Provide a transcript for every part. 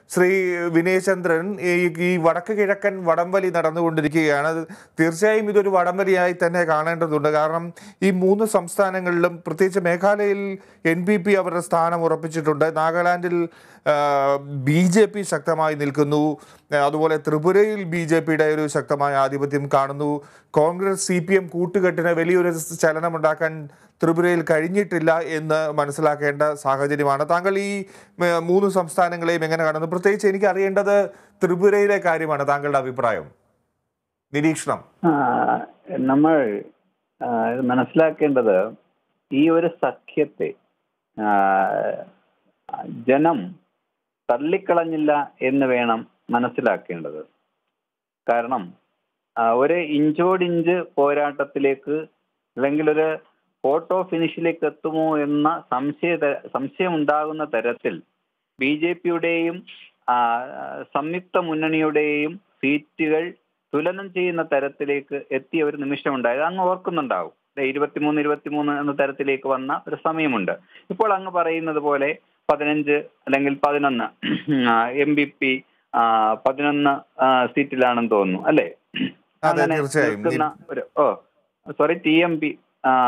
ശ്രീ വിനയചന്ദ്രൻ ഈ ഈ വടക്ക് കിഴക്കൻ വടംവലി നടന്നുകൊണ്ടിരിക്കുകയാണ് അത് തീർച്ചയായും ഇതൊരു വടംവലിയായി തന്നെ കാണേണ്ടതുണ്ട് കാരണം ഈ മൂന്ന് സംസ്ഥാനങ്ങളിലും പ്രത്യേകിച്ച് മേഘാലയയിൽ എൻ പി പി അവരുടെ സ്ഥാനം ഉറപ്പിച്ചിട്ടുണ്ട് നാഗാലാൻഡിൽ ബി ജെ പി ശക്തമായി നിൽക്കുന്നു ആ, അതുപോലെ ത്രിപുരയിൽ ബി ജെ പിയുടെ ഒരു ശക്തമായ ആധിപത്യം കാണുന്നു കോൺഗ്രസ് സി പി എം കൂട്ടുകെട്ടിന് വലിയൊരു ചലനമുണ്ടാക്കാൻ ത്രിപുരയിൽ കഴിഞ്ഞിട്ടില്ല എന്ന് മനസ്സിലാക്കേണ്ട സാഹചര്യമാണ് താങ്കൾ ഈ ഏ, മൂന്ന് സംസ്ഥാനങ്ങളെയും എങ്ങനെ കാണുന്നു പ്രത്യേകിച്ച് എനിക്ക് അറിയേണ്ടത് ത്രിപുരയിലെ കാര്യമാണ് താങ്കളുടെ അഭിപ്രായം നിരീക്ഷണം ആ, നമ്മൾ ആ, ഇത് മനസ്സിലാക്കേണ്ടത് ഈ ഒരു സഖ്യത്തെ ആ, ജനം തള്ളിക്കളഞ്ഞില്ല എന്ന് വേണം മനസ്സിലാക്കേണ്ടത് കാരണം ആ, ഒരു ഇഞ്ചോടിഞ്ച് പോരാട്ടത്തിലേക്ക് അല്ലെങ്കിൽ ഒരു ഫോട്ടോ ഫിനിഷിലേക്ക് എത്തുമോ എന്ന സംശയ സംശയം ഉണ്ടാകുന്ന തരത്തിൽ ബി ജെ പിയുടെയും സംയുക്ത മുന്നണിയുടെയും സീറ്റുകൾ തുലനം ചെയ്യുന്ന തരത്തിലേക്ക് എത്തിയ ഒരു നിമിഷമുണ്ടായത് അങ്ങ് ഓർക്കുന്നുണ്ടാവും ദേ ഇരുപത്തിമൂന്ന് ഇരുപത്തിമൂന്ന് എന്ന തരത്തിലേക്ക് വന്ന ഒരു സമയമുണ്ട് ഇപ്പോൾ അങ്ങ് പറയുന്നത് പോലെ പതിനഞ്ച് അല്ലെങ്കിൽ പതിനൊന്ന് എം ബി പി പതിനൊന്ന് ആ, സീറ്റിലാണെന്ന് തോന്നുന്നു അല്ലേ അതെ, അങ്ങനെ തീർച്ചയായും. നിൽക്കുന്ന ഒരു oh sorry T M P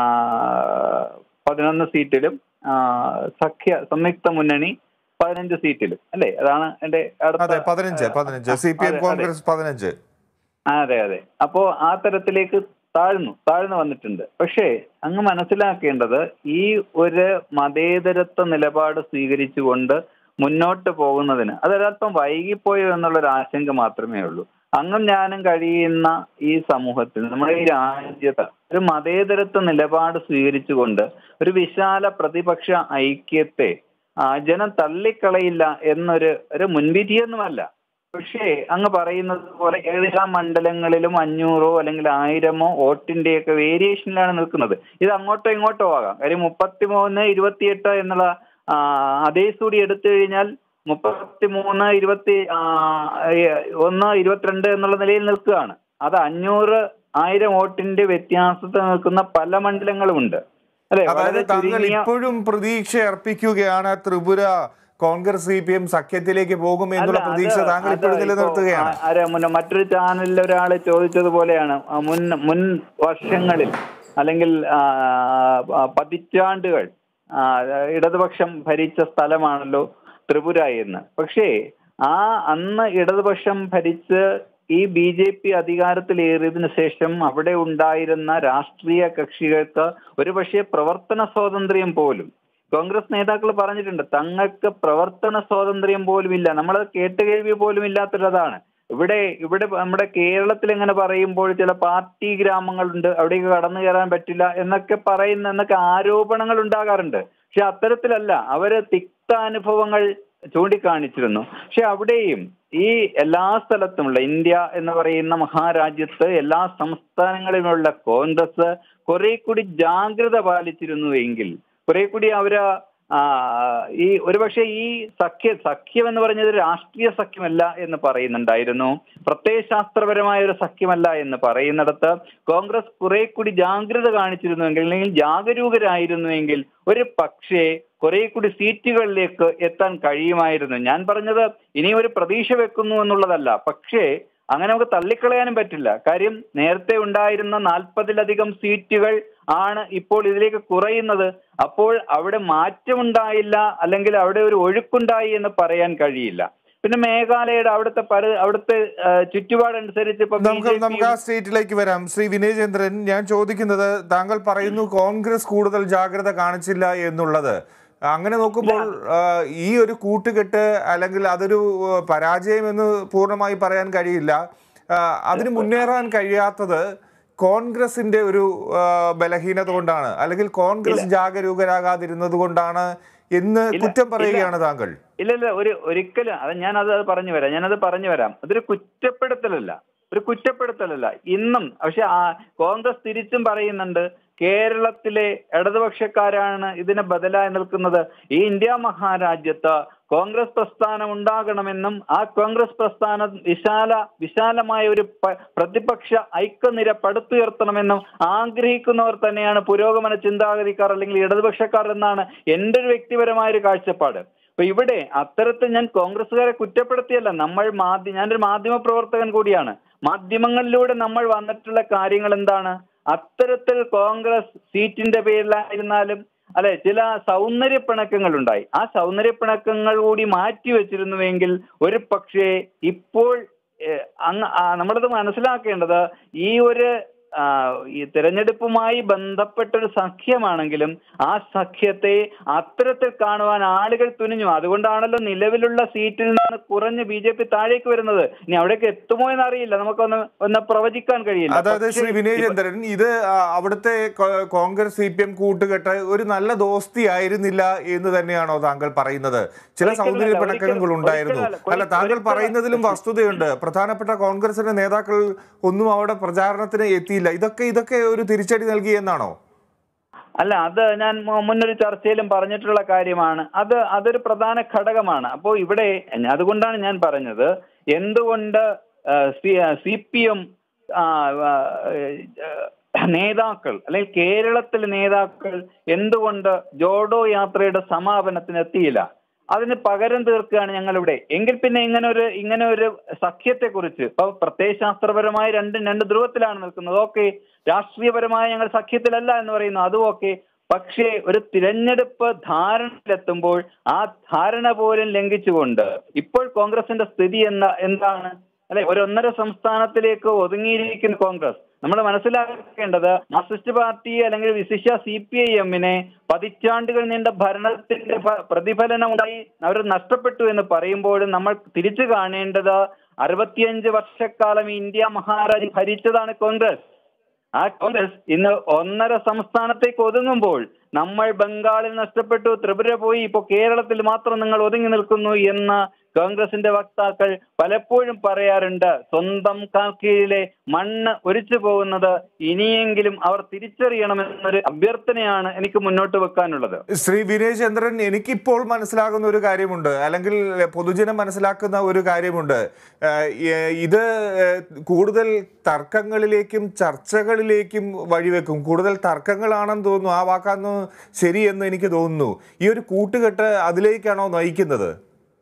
പതിനൊന്ന് സീറ്റിലും ആ, സഖ്യ സംയുക്ത മുന്നണി പതിനഞ്ച് സീറ്റിലും അല്ലേ അതാണ് എന്റെ അടുത്ത അതെ പതിനഞ്ച് പതിനഞ്ച് സി പി എം അതെ, അതെ. കോൺഗ്രസ് പതിനഞ്ച് ആ, അതെ അതെ അപ്പോ ആ തരത്തിലേക്ക് താഴ്ന്നു താഴ്ന്നു വന്നിട്ടുണ്ട് പക്ഷേ അങ്ങ് മനസ്സിലാക്കേണ്ടത് ഈ ഒരു മതേതരത്വ നിലപാട് സ്വീകരിച്ചുകൊണ്ട് മുന്നോട്ട് പോകുന്നതിന് അതൊരല്പം വൈകിപ്പോയോ എന്നുള്ളൊരു ആശങ്ക മാത്രമേ ഉള്ളൂ അങ്ങും ഞാനും കഴിയുന്ന ഈ സമൂഹത്തിൽ നമ്മുടെ ഈ രാജ്യത്ത് ഒരു മതേതരത്വ നിലപാട് സ്വീകരിച്ചുകൊണ്ട് ഒരു വിശാല പ്രതിപക്ഷ ഐക്യത്തെ ആ, ജനം തള്ളിക്കളയില്ല എന്നൊരു ഒരു മുൻവിധിയൊന്നുമല്ല പക്ഷേ അങ്ങ് പറയുന്നത് പോലെ ഏതെല്ലാം മണ്ഡലങ്ങളിലും അഞ്ഞൂറോ അല്ലെങ്കിൽ ആയിരമോ വോട്ടിന്റെയൊക്കെ വേരിയേഷനിലാണ് നിൽക്കുന്നത് ഇത് അങ്ങോട്ടോ ഇങ്ങോട്ടോ ആകാം കാര്യം മുപ്പത്തിമൂന്ന് ഇരുപത്തിയെട്ട് എന്നുള്ള ആ, അതേ സൂടി എടുത്തു കഴിഞ്ഞാൽ മുപ്പത്തിമൂന്ന് ഇരുപത്തി ആ, ഏ- ഒന്ന് ഇരുപത്തിരണ്ട് എന്നുള്ള നിലയിൽ നിൽക്കുകയാണ് അത് അഞ്ഞൂറ് ആയിരം വോട്ടിന്റെ വ്യത്യാസത്തിൽ നിൽക്കുന്ന പല മണ്ഡലങ്ങളുമുണ്ട് അല്ലെ അതായത് വളരെ താങ്കൾ ചുരുങ്ങിയ ഇപ്പോഴും പ്രതീക്ഷ അർപ്പിക്കുകയാണ് Tripura Congress C P M സഖ്യത്തിലേക്ക് പോകും എന്നുള്ള അല്ല, പ്രതീക്ഷ അത് താങ്കൾ അത് ഇപ്പോഴും ഇപ്പോ നിലനിർത്തുകയാണ് ആ- ആരാ മുന്നേ മറ്റൊരു ചാനലിൽ ഒരാൾ ചോദിച്ചതുപോലെയാണ് ആ മുൻ മുൻ വർഷങ്ങളിൽ അല്ലെങ്കിൽ ആ, ആ, പതിറ്റാണ്ടുകൾ ആ, ഇടതുപക്ഷം ഭരിച്ച സ്ഥലമാണല്ലോ ത്രിപുര എന്ന് പക്ഷേ ആ അന്ന് ഇടതുപക്ഷം ഭരിച്ച് ഈ ബി ജെ പി അധികാരത്തിലേറിയതിനു ശേഷം അവിടെ ഉണ്ടായിരുന്ന രാഷ്ട്രീയ കക്ഷികൾക്ക് ഒരുപക്ഷെ പ്രവർത്തന സ്വാതന്ത്ര്യം പോലും കോൺഗ്രസ് നേതാക്കൾ പറഞ്ഞിട്ടുണ്ട് തങ്ങൾക്ക് പ്രവർത്തന സ്വാതന്ത്ര്യം പോലും ഇല്ല നമ്മൾ കേട്ടുകേൾവി പോലും ഇല്ലാത്തതാണ് ഇവിടെ ഇവിടെ നമ്മുടെ കേരളത്തിൽ എങ്ങനെ പറയുമ്പോൾ ചില പാർട്ടി ഗ്രാമങ്ങളുണ്ട് അവിടേക്ക് കടന്നു കയറാൻ പറ്റില്ല എന്നൊക്കെ പറയുന്ന എന്നൊക്കെ ആരോപണങ്ങൾ ഉണ്ടാകാറുണ്ട് പക്ഷെ അത്തരത്തിലല്ല അവര് തിക്ത അനുഭവങ്ങൾ ചൂണ്ടിക്കാണിച്ചിരുന്നു പക്ഷെ അവിടെയും ഈ എല്ലാ സ്ഥലത്തുമുള്ള ഇന്ത്യ എന്ന് പറയുന്ന മഹാരാജ്യത്ത് എല്ലാ സംസ്ഥാനങ്ങളിലുമുള്ള കോൺഗ്രസ് കുറെ കൂടി ജാഗ്രത പാലിച്ചിരുന്നു എങ്കിൽ കുറെ കൂടി അവര് ആ, ഈ ഒരുപക്ഷെ ഈ സഖ്യ സഖ്യം എന്ന് പറഞ്ഞത് രാഷ്ട്രീയ സഖ്യമല്ല എന്ന് പറയുന്നുണ്ടായിരുന്നു പ്രത്യയശാസ്ത്രപരമായ ഒരു സഖ്യമല്ല എന്ന് പറയുന്നിടത്ത് കോൺഗ്രസ് കുറെ കൂടി ജാഗ്രത കാണിച്ചിരുന്നുവെങ്കിൽ അല്ലെങ്കിൽ ജാഗരൂകരായിരുന്നുവെങ്കിൽ ഒരു പക്ഷേ കുറെ കൂടി സീറ്റുകളിലേക്ക് എത്താൻ കഴിയുമായിരുന്നു ഞാൻ പറഞ്ഞത് ഇനി ഒരു പ്രതീക്ഷ വെക്കുന്നു എന്നുള്ളതല്ല പക്ഷേ അങ്ങനെ നമുക്ക് തള്ളിക്കളയാനും പറ്റില്ല കാര്യം നേരത്തെ ഉണ്ടായിരുന്ന നാൽപ്പതിലധികം സീറ്റുകൾ ആണ് ഇപ്പോൾ ഇതിലേക്ക് കുറയുന്നത് അപ്പോൾ അവിടെ മാറ്റമുണ്ടായില്ല അല്ലെങ്കിൽ അവിടെ ഒരു ഒഴുക്കുണ്ടായി എന്ന് പറയാൻ കഴിയില്ല പിന്നെ മേഘാലയയുടെ അവിടുത്തെ പല അവിടുത്തെ ആ, ചുറ്റുപാടനുസരിച്ച് ഇപ്പൊ നമുക്ക് BJP നമുക്ക് ആ സ്റ്റേറ്റിലേക്ക് വരാം ശ്രീ വിനയചന്ദ്രൻ ഞാൻ ചോദിക്കുന്നത് താങ്കൾ പറയുന്നു കോൺഗ്രസ് കൂടുതൽ ജാഗ്രത കാണിച്ചില്ല എന്നുള്ളത് അങ്ങനെ നോക്കുമ്പോൾ ആ, ഈ ഒരു കൂട്ടുകെട്ട് അല്ലെങ്കിൽ അതൊരു ആ, പരാജയം എന്ന് പൂർണ്ണമായി പറയാൻ കഴിയില്ല ആ, അതിന് മുന്നേറാൻ കഴിയാത്തത് കോൺഗ്രസിന്റെ ഒരു ആ, ബലഹീനത കൊണ്ടാണ് അല്ലെങ്കിൽ കോൺഗ്രസ് ജാഗരൂകരാകാതിരുന്നത് കൊണ്ടാണ് എന്ന് ഇല്ല, കുറ്റം പറയുകയാണ് താങ്കൾ ഇല്ല ഇല്ല ഒരു ഒരിക്കലും അത് ഞാൻ അത് പറഞ്ഞു വരാം ഞാനത് പറഞ്ഞു വരാം അതൊരു കുറ്റപ്പെടുത്തലല്ല ഒരു കുറ്റപ്പെടുത്തലല്ല ഇന്നും പക്ഷെ ആ കോൺഗ്രസ് തിരിച്ചും പറയുന്നുണ്ട് കേരളത്തിലെ ഇടതുപക്ഷക്കാരാണ് ഇതിന് ബദലായി നിൽക്കുന്നത് ഈ ഇന്ത്യ മഹാരാജ്യത്ത് കോൺഗ്രസ് പ്രസ്ഥാനം ഉണ്ടാകണമെന്നും ആ കോൺഗ്രസ് പ്രസ്ഥാനം വിശാല വിശാലമായ ഒരു പ- പ്രതിപക്ഷ ഐക്യനിര പടുത്തുയർത്തണമെന്നും ആഗ്രഹിക്കുന്നവർ തന്നെയാണ് പുരോഗമന ചിന്താഗതിക്കാർ അല്ലെങ്കിൽ ഇടതുപക്ഷക്കാർ എന്നാണ് എൻ്റെ ഒരു വ്യക്തിപരമായ ഒരു കാഴ്ചപ്പാട് അപ്പൊ ഇവിടെ അത്തരത്തിൽ ഞാൻ കോൺഗ്രസ്സുകാരെ കുറ്റപ്പെടുത്തിയല്ല നമ്മൾ മാധ്യമ ഞാനൊരു മാധ്യമ പ്രവർത്തകൻ കൂടിയാണ് മാധ്യമങ്ങളിലൂടെ നമ്മൾ വന്നിട്ടുള്ള കാര്യങ്ങൾ എന്താണ് അത്തരത്തിൽ കോൺഗ്രസ് സീറ്റിന്റെ പേരിലായിരുന്നാലും അല്ലെ ചില സൗന്ദര്യ പിണക്കങ്ങൾ ഉണ്ടായി ആ സൗന്ദര്യ പിണക്കങ്ങൾ കൂടി മാറ്റി വെച്ചിരുന്നുവെങ്കിൽ ഒരു പക്ഷേ ഇപ്പോൾ ഏഹ്, അങ്ങ് ആ, നമ്മളത് മനസ്സിലാക്കേണ്ടത് ഈ ഒരു ആ, ഈ തെരഞ്ഞെടുപ്പുമായി ബന്ധപ്പെട്ട ഒരു സഖ്യമാണെങ്കിലും ആ സഖ്യത്തെ അത്തരത്തിൽ കാണുവാൻ ആളുകൾ തുനിഞ്ഞു അതുകൊണ്ടാണല്ലോ നിലവിലുള്ള സീറ്റിൽ നിന്ന് കുറഞ്ഞ് ബി ജെ പി താഴേക്ക് വരുന്നത് ഇനി അവിടേക്ക് എത്തുമോ എന്നറിയില്ല നമുക്കൊന്ന് ഒന്ന് പ്രവചിക്കാൻ കഴിയില്ല അതായത് പക്ഷേ ശ്രീ വിനയചന്ദ്രൻ ഇത് ആ, അവിടുത്തെ കോ- കോൺഗ്രസ് സി പി എം കൂട്ടുകെട്ട് ഒരു നല്ല ദോസ്തി ആയിരുന്നില്ല എന്ന് തന്നെയാണോ താങ്കൾ പറയുന്നത് ചില ഒരിക്കലുമല്ല, സൗന്ദര്യ ഒരിക്കലും- പിണക്കങ്ങൾ ഉണ്ടായിരുന്നു ഒരിക്കലുമല്ല, അല്ല താങ്കൾ ഒരിക്കലും- പറയുന്നതിലും വസ്തുതയുണ്ട് പ്രധാനപ്പെട്ട കോൺഗ്രസിന്റെ നേതാക്കൾ ഒന്നും അവിടെ പ്രചാരണത്തിന് എത്തിയില്ല ഇതൊക്കെ ഇതൊക്കെ ഒരു തിരിച്ചടി നൽകി എന്നാണോ അല്ല അത് ഞാൻ മു- മുന്നൊരു ചർച്ചയിലും പറഞ്ഞിട്ടുള്ള കാര്യമാണ് അത് അതൊരു പ്രധാന ഘടകമാണ് അപ്പോൾ ഇവിടെ അതുകൊണ്ടാണ് ഞാൻ പറഞ്ഞത് എന്തുകൊണ്ട് സി പി എം നേതാക്കൾ അല്ലെങ്കിൽ കേരളത്തിലെ നേതാക്കൾ എന്തുകൊണ്ട് ജോഡോ യാത്രയുടെ സമാപനത്തിന് എത്തിയില്ല അതിന് പകരം തീർക്കുകയാണ് ഞങ്ങളിവിടെ എങ്കിൽ പിന്നെ ഇങ്ങനെ ഒരു ഇങ്ങനെ ഒരു സഖ്യത്തെ കുറിച്ച് ഇപ്പൊ പ്രത്യയശാസ്ത്രപരമായ രണ്ടും രണ്ട് ധ്രുവത്തിലാണ് നിൽക്കുന്നത് ഓക്കെ രാഷ്ട്രീയപരമായ ഞങ്ങൾ സഖ്യത്തിലല്ല എന്ന് പറയുന്നു അതും ഓക്കെ പക്ഷേ ഒരു തിരഞ്ഞെടുപ്പ് ധാരണയിലെത്തുമ്പോൾ ആ ധാരണ പോലും ലംഘിച്ചുകൊണ്ട് ഇപ്പോൾ കോൺഗ്രസിന്റെ സ്ഥിതി എന്താ എന്താണ് അല്ലെ ഒരു ഒന്നര സംസ്ഥാനത്തിലേക്ക് ഒതുങ്ങിയിരിക്കുന്ന കോൺഗ്രസ് നമ്മൾ മനസ്സിലാക്കേണ്ടത് മാർക്സിസ്റ്റ് പാർട്ടി അല്ലെങ്കിൽ വിശിഷ്യ സി പി ഐ എമ്മിനെ പതിറ്റാണ്ടുകൾ നീണ്ട ഭരണത്തിന്റെ ഫ- പ്രതിഫലനമുണ്ടായി അവർ നഷ്ടപ്പെട്ടു എന്ന് പറയുമ്പോഴും നമ്മൾ തിരിച്ചു കാണേണ്ടത് അറുപത്തിയഞ്ച് വർഷക്കാലം ഇന്ത്യ മഹാരാജ് ഭരിച്ചതാണ് കോൺഗ്രസ് ആ കോൺഗ്രസ് ഇന്ന് ഒന്നര സംസ്ഥാനത്തേക്ക് ഒതുങ്ങുമ്പോൾ നമ്മൾ ബംഗാളിൽ നഷ്ടപ്പെട്ടു ത്രിപുര പോയി ഇപ്പോൾ കേരളത്തിൽ മാത്രം നിങ്ങൾ ഒതുങ്ങി നിൽക്കുന്നു എന്ന് കോൺഗ്രസിന്റെ വക്താക്കൾ പലപ്പോഴും പറയാറുണ്ട് സ്വന്തം കാൽക്കീഴിലെ മണ്ണ് ഒലിച്ചു പോകുന്നത് ഇനിയെങ്കിലും അവർ തിരിച്ചറിയണമെന്നൊരു അഭ്യർത്ഥനയാണ് എനിക്ക് മുന്നോട്ട് വെക്കാനുള്ളത് ശ്രീ വിനയചന്ദ്രൻ എനിക്കിപ്പോൾ മനസ്സിലാകുന്ന ഒരു കാര്യമുണ്ട് അല്ലെങ്കിൽ പൊതുജനം മനസ്സിലാക്കുന്ന ഒരു കാര്യമുണ്ട് ഏഹ് ഏഹ് ഇത് ഏഹ് കൂടുതൽ തർക്കങ്ങളിലേക്കും ചർച്ചകളിലേക്കും വഴിവെക്കും കൂടുതൽ തർക്കങ്ങളാണെന്ന് തോന്നുന്നു ആ വാക്കാന്ന് ശരിയെന്ന് എനിക്ക് തോന്നുന്നു ഈ ഒരു കൂട്ടുകെട്ട് അതിലേക്കാണോ നയിക്കുന്നത്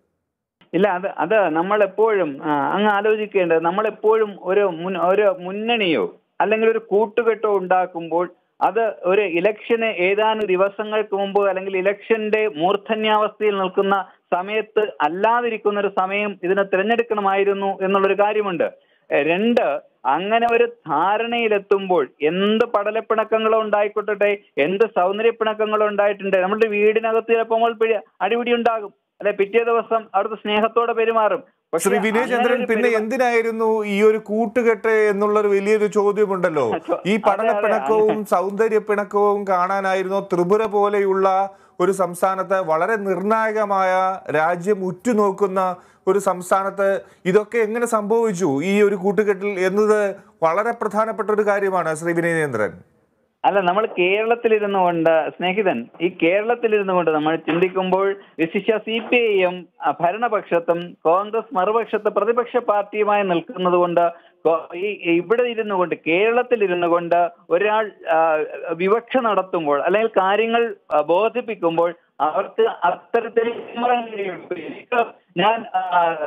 ഇല്ല അത് അത് നമ്മൾ എപ്പോഴും ആ, അങ്ങ് ആലോചിക്കേണ്ടത് നമ്മൾ എപ്പോഴും ഒരു മുൻ- ഒരു മുന്നണിയോ അല്ലെങ്കിൽ ഒരു കൂട്ടുകെട്ടോ ഉണ്ടാക്കുമ്പോൾ അത് ഒരു ഇലക്ഷന് ഏതാനും ദിവസങ്ങൾക്ക് മുമ്പ് അല്ലെങ്കിൽ ഇലക്ഷന്റെ മൂർധന്യാവസ്ഥയിൽ നിൽക്കുന്ന സമയത്ത് അല്ലാതിരിക്കുന്ന ഒരു സമയം ഇതിനെ തിരഞ്ഞെടുക്കണമായിരുന്നു എന്നുള്ളൊരു കാര്യമുണ്ട് എ, രണ്ട് അങ്ങനെ ഒരു ധാരണയിലെത്തുമ്പോൾ എന്ത് പടലപ്പിണക്കങ്ങളോ ഉണ്ടായിക്കൊട്ടെ എന്ത് സൗന്ദര്യപ്പിണക്കങ്ങളോ ഉണ്ടായിട്ടുണ്ട് നമ്മുടെ വീടിനകത്ത് ചിലപ്പോൾ നമ്മൾ പിഴ- അടിപിടി ഉണ്ടാകും അല്ലെ പിറ്റേ ദിവസം അവിടുത്തെ സ്നേഹത്തോടെ പെരുമാറും പക്ഷേ ശ്രീ വിനയചന്ദ്രൻ അങ്ങനെ ഒരു പിന്നെ പെരുമാ- എന്തിനായിരുന്നു ഈ ഒരു കൂട്ടുകെട്ട് എന്നുള്ളൊരു വലിയൊരു ചോദ്യമുണ്ടല്ലോ ഈ അതെ, പഠനപ്പിണക്കവും സൗന്ദര്യ പിണക്കവും കാണാനായിരുന്നോ ത്രിപുര പോലെയുള്ള ഒരു സംസ്ഥാനത്ത് വളരെ നിർണായകമായ രാജ്യം ഉറ്റുനോക്കുന്ന ഒരു സംസ്ഥാനത്ത് ഇതൊക്കെ എങ്ങനെ സംഭവിച്ചു ഈ ഒരു കൂട്ടുകെട്ടിൽ എന്നത് വളരെ പ്രധാനപ്പെട്ട ഒരു കാര്യമാണ് ശ്രീ വിനയേന്ദ്രൻ അല്ല നമ്മൾ കേരളത്തിലിരുന്നു കൊണ്ട് സ്നേഹിതൻ ഈ കേരളത്തിലിരുന്നു കൊണ്ട് നമ്മൾ ചിന്തിക്കുമ്പോൾ വിശിഷ്യ സി പി ഐ എം ഭരണപക്ഷത്തും കോൺഗ്രസ് മറുപക്ഷത്ത് പ്രതിപക്ഷ പാർട്ടിയുമായി നിൽക്കുന്നത് കൊണ്ട് കോ- ഈ ഇവിടെ ഇരുന്നു കൊണ്ട് കേരളത്തിൽ ഇരുന്നു കൊണ്ട് ഒരാൾ ആ, വിവക്ഷ നടത്തുമ്പോൾ അല്ലെങ്കിൽ കാര്യങ്ങൾ ആ, ബോധിപ്പിക്കുമ്പോൾ അവർക്ക് അത്തരത്തിൽ മാറാൻ കഴിയുള്ളൂ. എനിക്ക് ഞാൻ ആ,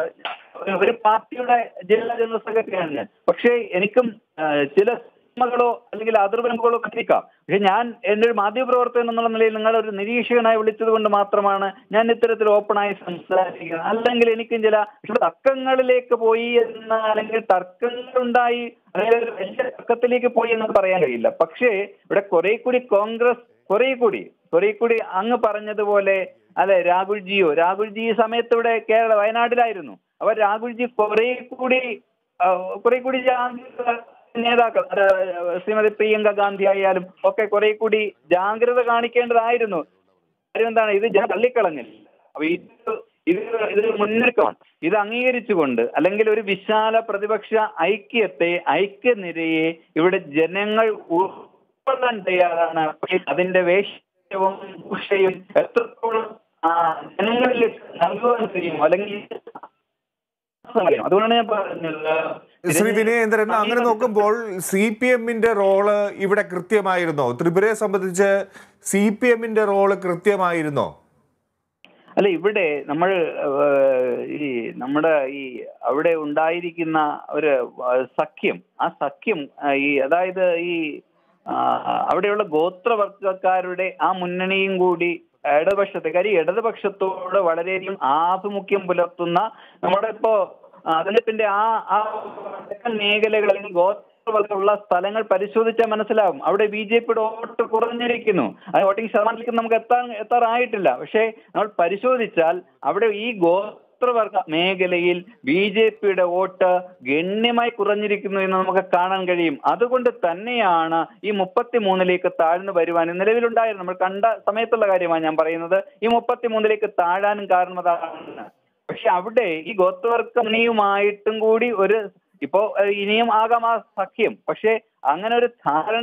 ഒരു പാർട്ടിയുടെ ജില്ലാ ജനറൽ സെക്രട്ടറിയാണ് ഞാൻ പക്ഷേ എനിക്കും ആ, ചില സിനിമകളോ അല്ലെങ്കിൽ അതിർവരമ്പുകളോ കണ്ടിരിക്കാം പക്ഷെ ഞാൻ എൻ്റെ ഒരു മാധ്യമപ്രവർത്തകൻ എന്നുള്ള നിലയിൽ നിങ്ങൾ ഒരു നിരീക്ഷകനായി വിളിച്ചത് കൊണ്ട് മാത്രമാണ് ഞാൻ ഇത്തരത്തിൽ ഓപ്പണായി സംസാരിക്കുന്നത് അല്ലെങ്കിൽ എനിക്കും ചില പക്ഷെ തർക്കങ്ങളിലേക്ക് പോയി എന്ന് അല്ലെങ്കിൽ തർക്കങ്ങളുണ്ടായി അല്ലെങ്കിൽ ഒരു വലിയ തർക്കത്തിലേക്ക് പോയി എന്ന് പറയാൻ കഴിയില്ല പക്ഷേ ഇവിടെ കുറെ കൂടി കോൺഗ്രസ് കുറെ കൂടി കുറെ കൂടി അങ്ങ് പറഞ്ഞതുപോലെ അല്ലെ രാഹുൽജിയോ രാഹുൽജി ഈ സമയത്ത് ഇവിടെ കേരള വയനാട്ടിലായിരുന്നു അവർ രാഹുൽജി കുറെ കൂടി ആ, കുറെ കൂടി ജാഗ്രത നേതാക്കൾ അത് ശ്രീമതി പ്രിയങ്ക ഗാന്ധി ആയാലും ഒക്കെ കുറെ കൂടി ജാഗ്രത കാണിക്കേണ്ടതായിരുന്നു കാര്യം എന്താണ് ഇത് ജനം തള്ളിക്കളഞ്ഞില്ല അപ്പൊ ഇത് ഇത് ഇത് മുന്നൊരുക്കമാണ് ഇത് അംഗീകരിച്ചുകൊണ്ട് അല്ലെങ്കിൽ ഒരു വിശാല പ്രതിപക്ഷ ഐക്യത്തെ ഐക്യനിരയെ ഇവിടെ ജനങ്ങൾ ഉൾക്കൊള്ളാൻ തയ്യാറാണ് പക്ഷേ അതിന്റെ വേഷവും ദൂഷ്യവും എത്രത്തോളം ആ, ജനങ്ങളിൽ നൽകുവാൻ കഴിയും അല്ലെങ്കിൽ അതുകൊണ്ടാണ് ഞാൻ പറഞ്ഞത് ശ്രീ വിനയേന്ദ്രൻ അങ്ങനെ നോക്കുമ്പോൾ സി പി എമ്മിന്റെ റോള് ഇവിടെ കൃത്യമായിരുന്നോ ത്രിപുരയെ സംബന്ധിച്ച് സി പി എമ്മിന്റെ റോള് കൃത്യമായിരുന്നോ അല്ല ഇവിടെ നമ്മൾ ഏഹ്, ഈ നമ്മുടെ ഈ അവിടെ ഉണ്ടായിരിക്കുന്ന ഒരു ഏഹ്, സഖ്യം ആ സഖ്യം ആ, ഈ അതായത് ഈ ആ, അവിടെയുള്ള ഗോത്രവർഗക്കാരുടെ ആ മുന്നണിയും കൂടി ഇടതുപക്ഷത്തെ കാര്യം ഇടതുപക്ഷത്തോട് വളരെയധികം ആഭിമുഖ്യം പുലർത്തുന്ന നമ്മുടെ ഇപ്പോ ആ, തെരഞ്ഞെടുപ്പിന്റെ ആ ആ വടക്കൻ മേഖലകൾ അല്ലെങ്കിൽ ഗോത്രവർഗമുള്ള സ്ഥലങ്ങൾ പരിശോധിച്ചാൽ മനസ്സിലാവും അവിടെ ബി ജെ പിയുടെ വോട്ട് കുറഞ്ഞിരിക്കുന്നു അത് വോട്ടിംഗ് ശതമാനത്തിലേക്ക് നമുക്ക് എത്താൻ എത്താറായിട്ടില്ല പക്ഷേ നമ്മൾ പരിശോധിച്ചാൽ അവിടെ ഈ ഗോത്രവർഗ മേഖലയിൽ ബി ജെ പിയുടെ വോട്ട് ഗണ്യമായി കുറഞ്ഞിരിക്കുന്നു എന്ന് നമുക്ക് കാണാൻ കഴിയും അതുകൊണ്ട് തന്നെയാണ് ഈ മുപ്പത്തി മൂന്നിലേക്ക് താഴ്ന്നു വരുവാൻ നിലവിലുണ്ടായിരുന്നു നമ്മൾ കണ്ട സമയത്തുള്ള കാര്യമാണ് ഞാൻ പറയുന്നത് ഈ മുപ്പത്തി മൂന്നിലേക്ക് താഴാനും കാരണം അതാണ് പക്ഷെ അവിടെ ഈ ഗോത്രവർഗ മുനിയുമായിട്ടും കൂടി ഒരു ഇപ്പോ ഏഹ്, ഇനിയും ആകാം ആ സഖ്യം പക്ഷെ അങ്ങനെ ഒരു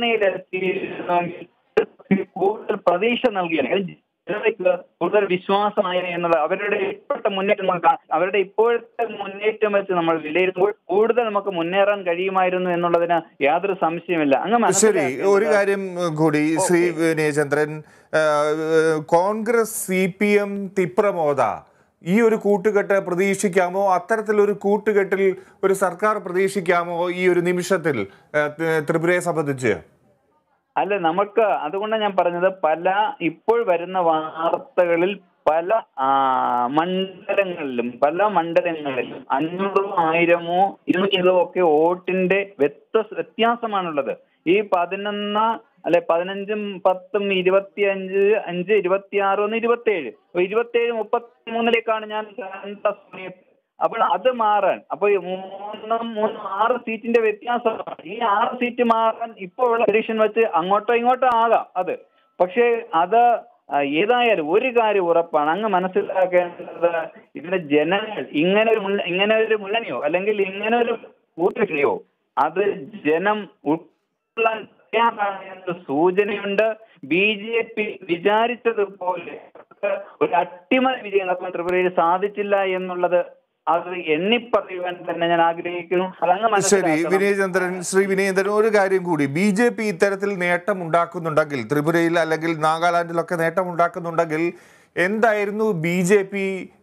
ധാരണയിലെത്തിയിരുന്നെങ്കിൽ കൂടുതൽ പ്രതീക്ഷ നൽകിയാണ് ജനതയ്ക്ക് കൂടുതൽ വിശ്വാസമായി എന്നുള്ളത് അവരുടെ ഇപ്പോഴത്തെ മുന്നേറ്റം നമ്മൾ കാ- അവരുടെ ഇപ്പോഴത്തെ മുന്നേറ്റം വെച്ച് നമ്മൾ വിലയിരുത്തുമ്പോൾ കൂടുതൽ നമുക്ക് മുന്നേറാൻ കഴിയുമായിരുന്നു എന്നുള്ളതിന് യാതൊരു സംശയമില്ല അങ്ങ് ശരി മനസ്സിലാക്കേണ്ടത് ഒരു കാര്യം കൂടി ശ്രീ വിനയചന്ദ്രൻ ആ, Congress C P M Tipra Motha ഈ ഒരു കൂട്ടുകെട്ട് പ്രതീക്ഷിക്കാമോ അത്തരത്തിലൊരു കൂട്ടുകെട്ടിൽ ഒരു സർക്കാർ പ്രതീക്ഷിക്കാമോ ഈ ഒരു നിമിഷത്തിൽ ആ, ത്രി- ത്രിപുരയെ സംബന്ധിച്ച് അല്ല നമുക്ക് അതുകൊണ്ടാണ് ഞാൻ പറഞ്ഞത് പല ഇപ്പോൾ വരുന്ന വാർത്തകളിൽ പല ആ, മണ്ഡലങ്ങളിലും പല മണ്ഡലങ്ങളിലും അഞ്ഞൂറോ ആയിരമോ ഇരുന്നൂറ്റോ ഒക്കെ വോട്ടിന്റെ വ്യത്യസ്ത വ്യത്യാസമാണുള്ളത് ഈ പതിനൊന്ന് അല്ലെ പതിനഞ്ചും പത്തും ഇരുപത്തി അഞ്ച് അഞ്ച് ഇരുപത്തി ആറ് ഒന്ന് ഇരുപത്തി ഏഴ് ഇരുപത്തി ഏഴ് മുപ്പത്തി മൂന്നിലേക്കാണ് ഞാൻ കണ്ട സമയത്ത് അപ്പോൾ അത് മാറാൻ അപ്പൊ ഈ മൂന്നും മൂന്നും ആറ് സീറ്റിന്റെ വ്യത്യാസമാണ് ഈ ആറ് സീറ്റ് മാറാൻ ഇപ്പോൾ ഉള്ള കണ്ടീഷൻ വെച്ച് അങ്ങോട്ടോ ഇങ്ങോട്ടോ ആകാം അത് പക്ഷേ അത് ആ, ഏതായാലും ഒരു കാര്യം ഉറപ്പാണ് അങ്ങ് മനസ്സിലാക്കേണ്ടത് ഇതിന്റെ ജനങ്ങൾ ഇങ്ങനെ ഒരു മുന്ന- ഇങ്ങനെ ഒരു മുന്നണിയോ അല്ലെങ്കിൽ ഇങ്ങനെ ഒരു കൂട്ടുകയോ അത് ജനം ഉൾക്കൊള്ളാൻ തയ്യാറാണ് എന്ന സൂചനയുണ്ട് ബി ജെ പി വിചാരിച്ചതുപോലെ ഒരു അട്ടിമറി വിജയം നടത്താൻ ത്രിപുരയിൽ സാധിച്ചില്ല എന്നുള്ളത് അത് എണ്ണിപ്പറയുവാൻ തന്നെ ഞാൻ ആഗ്രഹിക്കുന്നു അതങ്ങ് ശരി മനസ്സിലാക്കണം വിനയചന്ദ്രൻ ശ്രീ വിനയചന്ദ്രൻ ഒരു കാര്യം കൂടി ബി ജെ പി ഇത്തരത്തിൽ നേട്ടം ഉണ്ടാക്കുന്നുണ്ടെങ്കിൽ ത്രിപുരയിൽ അല്ലെങ്കിൽ നാഗാലാൻഡിലൊക്കെ നേട്ടം ഉണ്ടാക്കുന്നുണ്ടെങ്കിൽ എന്തായിരുന്നു ബി ജെ പി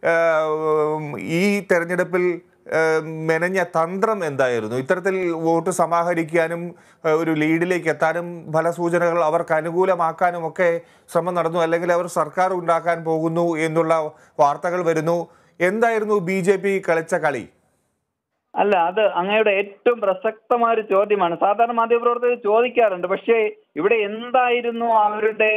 ഈ തെരഞ്ഞെടുപ്പിൽ ആ, മെനഞ്ഞ തന്ത്രം എന്തായിരുന്നു ഇത്തരത്തിൽ വോട്ട് സമാഹരിക്കാനും ആ, ഒരു ലീഡിലേക്ക് എത്താനും ഫലസൂചനകൾ അവർക്ക് അനുകൂലമാക്കാനും ഒക്കെ ശ്രമം നടന്നു അല്ലെങ്കിൽ അവർ സർക്കാർ ഉണ്ടാക്കാൻ പോകുന്നു എന്നുള്ള വാർത്തകൾ വരുന്നു എന്തായിരുന്നു ബി ജെ പി കളിച്ച കളി അല്ല അത് അങ്ങയുടെ ഏറ്റവും പ്രസക്തമായ ഒരു ചോദ്യമാണ് സാധാരണ മാധ്യമപ്രവർത്തകർ ചോദിക്കാറുണ്ട് പക്ഷേ ഇവിടെ എന്തായിരുന്നു അവരുടെ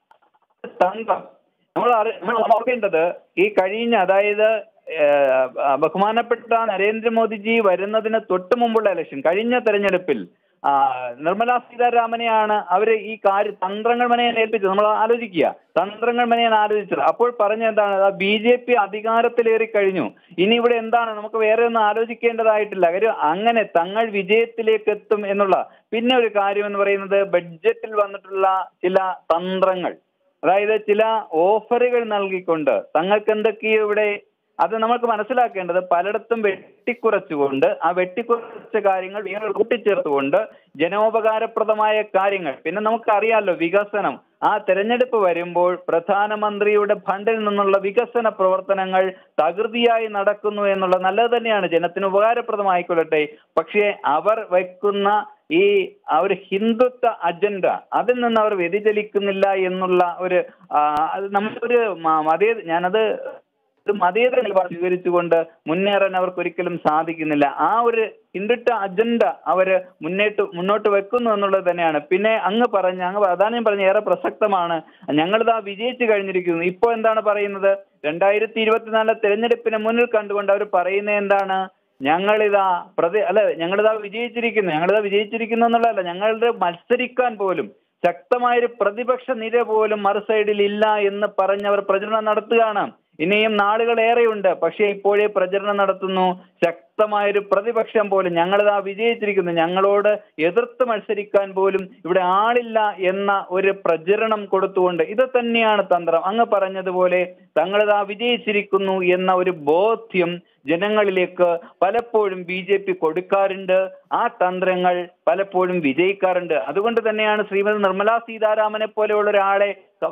തന്ത്രം നമ്മൾ അറി- നമ്മൾ ഓർക്കേണ്ടത് ഈ കഴിഞ്ഞ അതായത് ഏഹ്, ബഹുമാനപ്പെട്ട നരേന്ദ്രമോദിജി വരുന്നതിന് തൊട്ട് മുമ്പുള്ള ഇലക്ഷൻ കഴിഞ്ഞ തെരഞ്ഞെടുപ്പിൽ ആ, നിർമ്മല സീതാരാമനെയാണ് അവര് ഈ കാര്യ തന്ത്രങ്ങൾ മനയാൻ ഏൽപ്പിച്ചത് നമ്മൾ ആലോചിക്കുക തന്ത്രങ്ങൾ മനയാൻ ആലോചിച്ചത് അപ്പോൾ പറഞ്ഞ എന്താണ് ബി ജെ പി അധികാരത്തിലേറി കഴിഞ്ഞു ഇനി ഇവിടെ എന്താണ് നമുക്ക് വേറെ ഒന്നും ആലോചിക്കേണ്ടതായിട്ടില്ല കാര്യം അങ്ങനെ തങ്ങൾ വിജയത്തിലേക്ക് എത്തും എന്നുള്ള പിന്നെ ഒരു കാര്യം എന്ന് പറയുന്നത് ബഡ്ജറ്റിൽ വന്നിട്ടുള്ള ചില തന്ത്രങ്ങൾ അതായത് ചില ഓഫറുകൾ നൽകിക്കൊണ്ട് തങ്ങൾക്ക് എന്തൊക്കെയോ ഇവിടെ അത് നമുക്ക് മനസ്സിലാക്കേണ്ടത് പലയിടത്തും വെട്ടിക്കുറച്ചുകൊണ്ട് ആ വെട്ടിക്കുറച്ച കാര്യങ്ങൾ വീണ്ടും കൂട്ടിച്ചേർത്തുകൊണ്ട് ജനോപകാരപ്രദമായ കാര്യങ്ങൾ പിന്നെ നമുക്കറിയാലോ വികസനം ആ തെരഞ്ഞെടുപ്പ് വരുമ്പോൾ പ്രധാനമന്ത്രിയുടെ ഫണ്ടിൽ നിന്നുള്ള വികസന പ്രവർത്തനങ്ങൾ തകൃതിയായി നടക്കുന്നു എന്നുള്ളത് നല്ലത് തന്നെയാണ് ജനത്തിന് ഉപകാരപ്രദമായിക്കൊള്ളട്ടെ പക്ഷേ അവർ വെക്കുന്ന ഈ ആ ഒരു ഹിന്ദുത്വ അജണ്ട അതിൽ നിന്ന് അവർ വ്യതിചലിക്കുന്നില്ല എന്നുള്ള ഒരു ആ, അത് നമുക്കൊരു മ- മതേ ഞാനത് ഒരു മതേതര നിലപാട് സ്വീകരിച്ചുകൊണ്ട് മുന്നേറാൻ അവർക്ക് ഒരിക്കലും സാധിക്കുന്നില്ല ആ ഒരു ഹിന്ദുത്വ അജണ്ട അവര് മുന്നേറ്റ് മുന്നോട്ട് വെക്കുന്നു എന്നുള്ളത് തന്നെയാണ് പിന്നെ അങ്ങ് പറഞ്ഞ അങ്ങ് പ്രധാനം പറഞ്ഞ ഏറെ പ്രസക്തമാണ് ഞങ്ങളിതാ വിജയിച്ചു കഴിഞ്ഞിരിക്കുന്നു ഇപ്പോൾ എന്താണ് പറയുന്നത് രണ്ടായിരത്തി ഇരുപത്തിനാലിലെ തെരഞ്ഞെടുപ്പിനെ മുന്നിൽ കണ്ടുകൊണ്ട് അവർ പറയുന്നത് എന്താണ് ഞങ്ങളിതാ പ്രതി അല്ല ഞങ്ങളിതാ വിജയിച്ചിരിക്കുന്നു ഞങ്ങളിതാ വിജയിച്ചിരിക്കുന്നു എന്നുള്ളതല്ല ഞങ്ങളുടെ മത്സരിക്കാൻ പോലും ശക്തമായൊരു പ്രതിപക്ഷ നിര പോലും മറു സൈഡിൽ ഇല്ല എന്ന് പറഞ്ഞവർ പ്രചരണം നടത്തുകയാണ് ഇനിയും നാളുകൾ ഏറെയുണ്ട് പക്ഷേ ഇപ്പോഴേ പ്രചരണം നടത്തുന്നു ശക്തമായൊരു പ്രതിപക്ഷം പോലും ഞങ്ങളിതാ വിജയിച്ചിരിക്കുന്നു ഞങ്ങളോട് എതിർത്ത് മത്സരിക്കാൻ പോലും ഇവിടെ ആളില്ല എന്ന ഒരു പ്രചരണം കൊടുത്തുകൊണ്ട് ഇത് തന്നെയാണ് തന്ത്രം അങ്ങ് പറഞ്ഞതുപോലെ തങ്ങളിതാ വിജയിച്ചിരിക്കുന്നു എന്ന ഒരു ബോധ്യം ജനങ്ങളിലേക്ക് പലപ്പോഴും ബി ജെ പി കൊടുക്കാറുണ്ട് ആ തന്ത്രങ്ങൾ പലപ്പോഴും വിജയിക്കാറുണ്ട് അതുകൊണ്ട് തന്നെയാണ് ശ്രീമതി നിർമ്മലാ സീതാരാമനെ പോലെയുള്ള ഒരാളെ വ-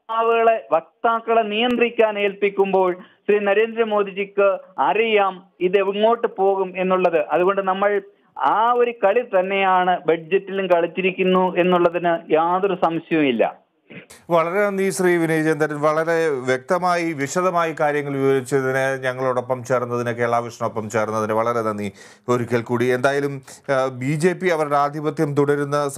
വക്താവുകളെ വക്താക്കളെ നിയന്ത്രിക്കാൻ ഏൽപ്പിക്കുമ്പോൾ ശ്രീ നരേന്ദ്രമോദിജിക്ക് അറിയാം ഇത് എങ്ങോട്ട് പോകും എന്നുള്ളത് അതുകൊണ്ട് നമ്മൾ ആ ഒരു കളി തന്നെയാണ് ബഡ്ജറ്റിലും കളിച്ചിരിക്കുന്നു എന്നുള്ളതിന് യാതൊരു സംശയവും ഇല്ല വളരെ നന്ദി ശ്രീ വിനയചന്ദ്രൻ വളരെ വ്യക്തമായി വിശദമായി കാര്യങ്ങൾ വിവരിച്ചതിന് ഞങ്ങളോടൊപ്പം ചേർന്നതിന് കേരളാവിഷനൊപ്പം ചേർന്നതിന് വളരെ നന്ദി ഒരിക്കൽ കൂടി എന്തായാലും ബി ജെ പി അവരുടെ ആധിപത്യം തുടരുന്ന